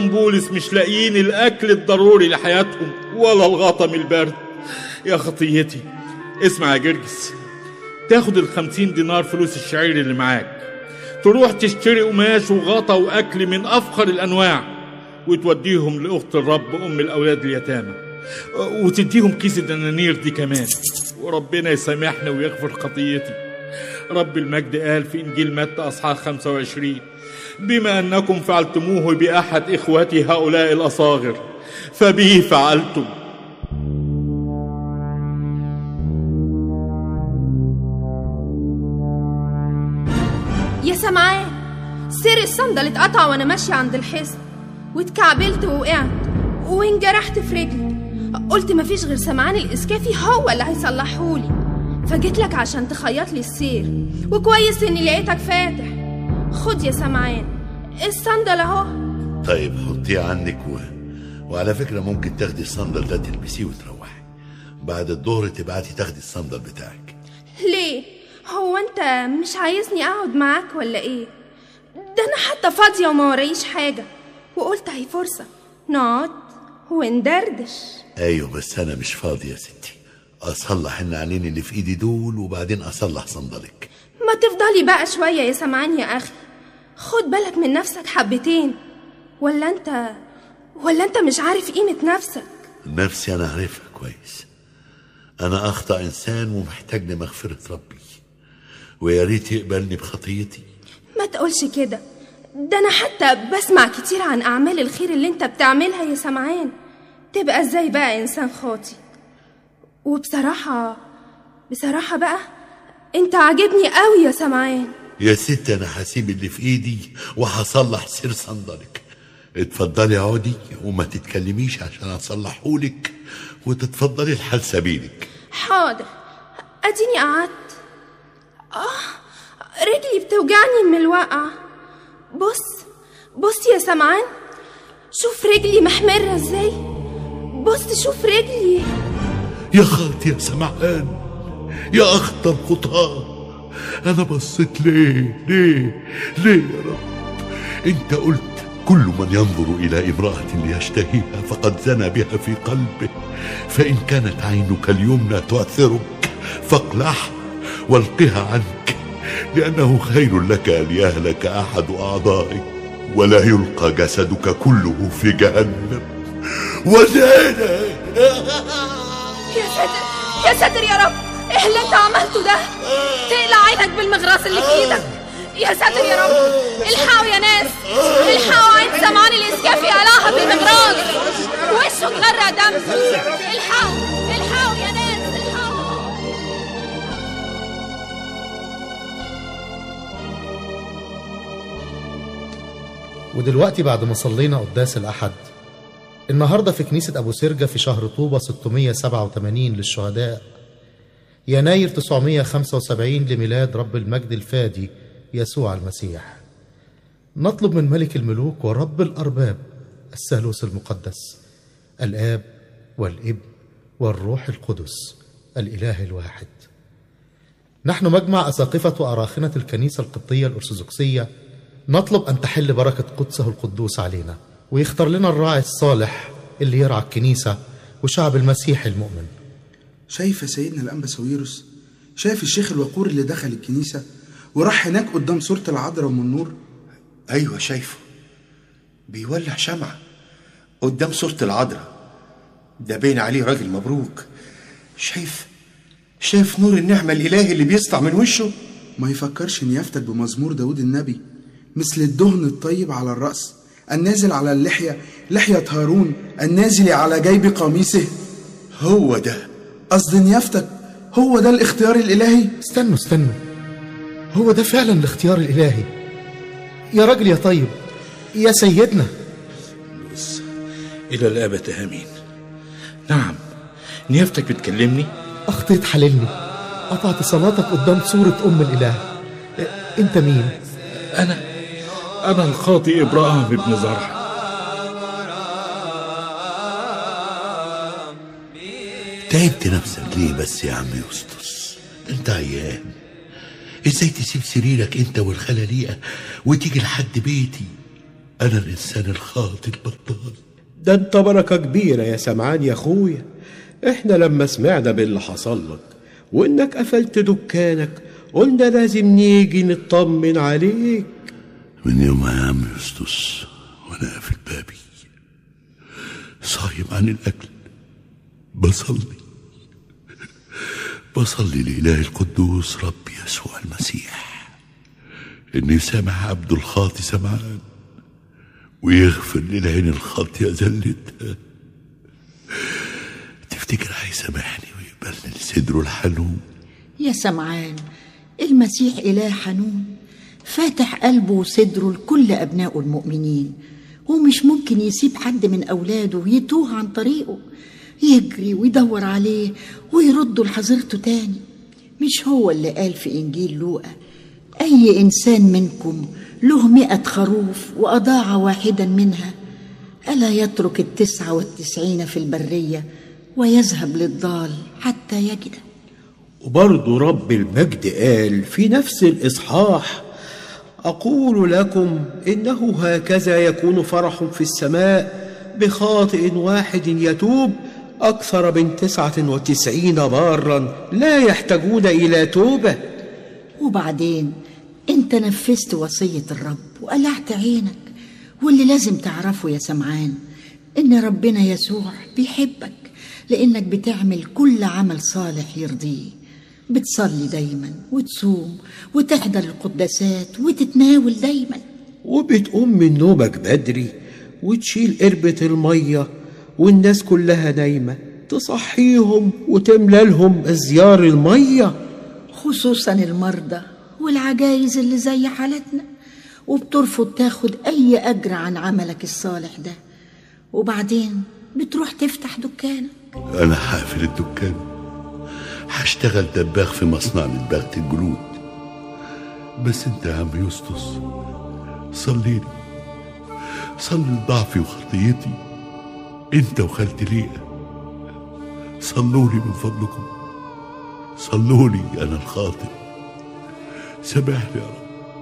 وأرملتهم بولس مش لاقيين الأكل الضروري لحياتهم ولا الغطا من البرد يا خطيتي اسمع يا جرجس تاخد الخمسين دينار فلوس الشعير اللي معاك تروح تشتري قماش وغطا وأكل من أفخر الأنواع وتوديهم لأخت الرب أم الأولاد اليتامى وتديهم كيس الدنانير دي كمان وربنا يسامحنا ويغفر خطيتي رب المجد قال في إنجيل متى أصحاح 25 بما أنكم فعلتموه بأحد إخوتي هؤلاء الأصاغر فبه فعلتم يا سمعان سير الصندل اتقطع وانا ماشية عند الحصن واتكعبلت ووقعت وانجرحت في رجلي قلت مفيش غير سمعان الاسكافي هو اللي هيصلحهولي فجيت لك عشان تخيط لي السير وكويس اني لقيتك فاتح خد يا سمعان الصندل اهو طيب حطيه عنك و... وعلى فكرة ممكن تاخدي الصندل ده تلبسيه وتروحي بعد الظهر تبعتي تاخدي الصندل بتاعك ليه هو انت مش عايزني اقعد معاك ولا ايه ده انا حتى فاضيه وما ورايش حاجه وقلت هي فرصه نقعد وندردش ايوه بس انا مش فاضي يا ستي اصلح النعلين اللي في ايدي دول وبعدين اصلح صندلك ما تفضلي بقى شويه يا سمعان يا اخي خد بالك من نفسك حبتين ولا انت ولا انت مش عارف قيمه نفسك نفسي انا عارفها كويس انا اخطا انسان ومحتاج لمغفره ربي ويا ريت يقبلني بخطيتي ما تقولش كده ده انا حتى بسمع كتير عن اعمال الخير اللي انت بتعملها يا سمعان تبقى ازاي بقى انسان خاطي وبصراحه بصراحه بقى انت عاجبني قوي يا سمعان يا ست انا هسيب اللي في ايدي وهصلح سير صندلك اتفضلي اقعدي وما تتكلميش عشان اصلحهولك وتتفضلي لحال سبيلك حاضر اديني قعدت اه رجلي بتوجعني من الوقعه بص بص يا سمعان شوف رجلي محمرة ازاي بص شوف رجلي يا خالتي يا سمعان يا اخطر خطاه انا بصيت ليه ليه ليه يا رب انت قلت كل من ينظر الى امراه ليشتهيها فقد زنى بها في قلبه فان كانت عينك اليمنى تؤثرك فاقلعها والقها عنك لانه خير لك ان يهلك احد اعضائك ولا يلقى جسدك كله في جهنم وزينه يا ساتر يا ساتر يا رب ايه اللي انت عملته ده تقلع عينك بالمغراس اللي في ايدك يا ساتر يا رب الحقوا يا ناس الحقوا عين سمعان الاسكافي قلعها بالمغراس وشه اتغرق دم الحقوا الحقوا يا ناس الحقوا ودلوقتي بعد ما صلينا قداس الأحد النهاردة في كنيسة أبو سرجة في شهر طوبة 687 للشهداء يناير 975 لميلاد رب المجد الفادي يسوع المسيح نطلب من ملك الملوك ورب الأرباب الثالوث المقدس الآب والابن والروح القدس الإله الواحد نحن مجمع أساقفة وأراخنة الكنيسة القبطية الأرثوذكسية نطلب أن تحل بركة قدسه القدوس علينا ويختار لنا الراعي الصالح اللي يرعى الكنيسة وشعب المسيح المؤمن شايف يا سيدنا الأنبا ساويروس شايف الشيخ الوقور اللي دخل الكنيسة وراح هناك قدام صورة العذراء أم النور ايوه شايفه بيولع شمعة قدام صورة العذراء ده باين عليه راجل مبروك شايف شايف نور النعمة الإلهي اللي بيسطع من وشه ما يفكرش ان يفتك بمزمور داود النبي مثل الدهن الطيب على الرأس النازل على اللحية لحية هارون النازل على جيب قميصه هو ده قصد ان يفتك هو ده الاختيار الإلهي استنوا استنوا هو ده فعلا الاختيار الإلهي يا راجل يا طيب يا سيدنا إلى الأبد آمين نعم نيافتك بتكلمني أخطيت حللني قطعت صلاتك قدام صورة أم الإله إيه، أنت مين؟ أنا أنا الخاطئ إبراهيم بن زرع تعبت نفسك ليه بس يا عم يسطس انت عيان ازاي تسيب سريرك انت والخلاليقة وتيجي لحد بيتي أنا الإنسان الخاطئ البطال ده انت بركة كبيرة يا سمعان يا اخويا احنا لما سمعنا باللي حصل لك وانك قفلت دكانك قلنا لازم نيجي نطمن عليك من يوم يا عم يسطس وأنا قافل بابي صايم عن الأكل بصلي بصلي لإله القدوس ربي يسوع المسيح إنه يسامح عبده الخاطي سمعان ويغفر للعين الخاطية زلتها تفتكر هيسامحني ويقبلني لصدره الحنون يا سمعان المسيح إله حنون فاتح قلبه وصدره لكل أبنائه المؤمنين ومش ممكن يسيب حد من أولاده يتوه عن طريقه يجري ويدور عليه ويرده لحظيرته تاني مش هو اللي قال في إنجيل لوقا أي إنسان منكم له مئة خروف وأضاع واحدا منها ألا يترك التسعة والتسعين في البرية ويذهب للضال حتى يجده وبرضه رب المجد قال في نفس الإصحاح أقول لكم إنه هكذا يكون فرح في السماء بخاطئ واحد يتوب أكثر من تسعة وتسعين بارا لا يحتاجون إلى توبة وبعدين انت نفذت وصية الرب وقلعت عينك واللي لازم تعرفه يا سمعان ان ربنا يسوع بيحبك لانك بتعمل كل عمل صالح يرضيه بتصلي دايما وتصوم وتحضر القداسات وتتناول دايما وبتقوم من نومك بدري وتشيل قربة المية والناس كلها نايمة تصحيهم وتملى لهم أزيار المية خصوصا المرضى والعجايز اللي زي حالتنا وبترفض تاخد أي أجر عن عملك الصالح ده وبعدين بتروح تفتح دكانك أنا هقفل الدكان هشتغل دباغ في مصنع لدباغة الجلود بس انت يا عم يسطس صلي لي صلي لضعفي وخطيتي انت وخالتي ليا صلوا لي من فضلكم صلوا لي انا الخاطئ سامحني يا رب